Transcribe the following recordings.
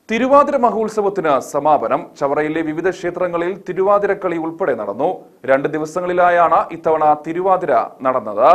തിരുവാതിര മഹോത്സവത്തിന് സമാപനം ചവറയിലെ വിവിധ ക്ഷേത്രങ്ങളിൽ തിരുവാതിരക്കളി ഉൾപ്പെടെ നടന്നു രണ്ട് ദിവസങ്ങളിലായാണ് ഇത്തവണ തിരുവാതിര നടന്നത്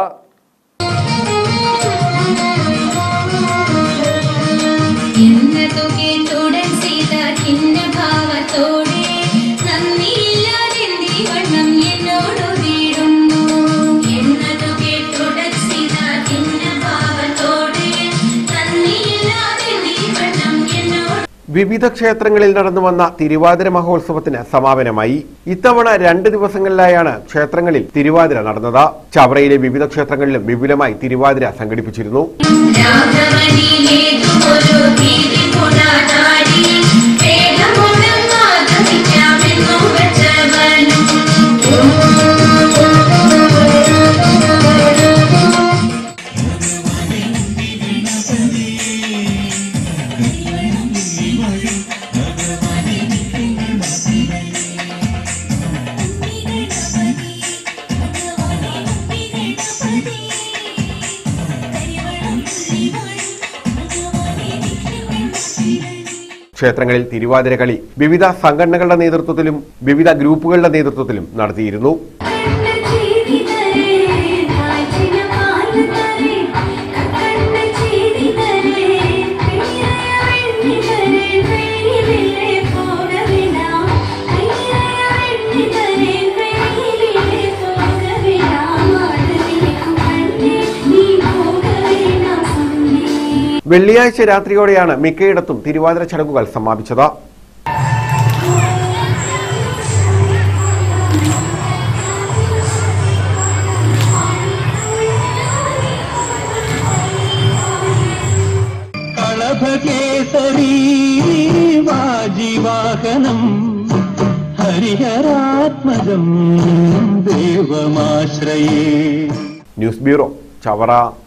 എന്നതു കേട്ടുടൻ സീത ഖിന്ന ഭാവത്തോടെ നന്ദിയില്ലാതെന്തീ വണ്ണം എന്നോടു വീടുന്നു എന്നതു കേട്ടുടൻ സീത ഖിന്ന ഭാവത്തോടെ നന്ദിയില്ലാതെന്തീ വണ്ണം എന്നോട് വിവിധ ക്ഷേത്രങ്ങളിൽ നടന്നു വന്ന തിരുവാതിര മഹോത്സവത്തിന് സമാപനമായി ഇത്തവണ രണ്ട് ദിവസങ്ങളിലായാണ് ക്ഷേത്രങ്ങളിൽ തിരുവാതിര നടന്നത് ചവറയിലെ വിവിധ ക്ഷേത്രങ്ങളിലും വിപുലമായി തിരുവാതിര സംഘടിപ്പിച്ചിരുന്നു രാഘവനിലേതുമൊരു ഭീതി കൊടാടി വേഗമുടൻ മാധവിക്കാമെന്നും വെച്ചവനും ക്ഷേത്രങ്ങളിൽ തിരുവാതിര കളി വിവിധ സംഘടനകളുടെ നേതൃത്വത്തിലും വിവിധ ഗ്രൂപ്പുകളുടെ നേതൃത്വത്തിലും നടത്തിയിരുന്നു വെള്ളിയാഴ്ച രാത്രിയോടെയാണ് മിക്കയിടത്തും തിരുവാതിര ചടങ്ങുകൾ സമാപിച്ചത് കളഭകേസരീ വാജിവാഹനം ഹരിഹരാത്മജം ദേവമാശ്രയേ ന്യൂസ് ബ്യൂറോ ചവറ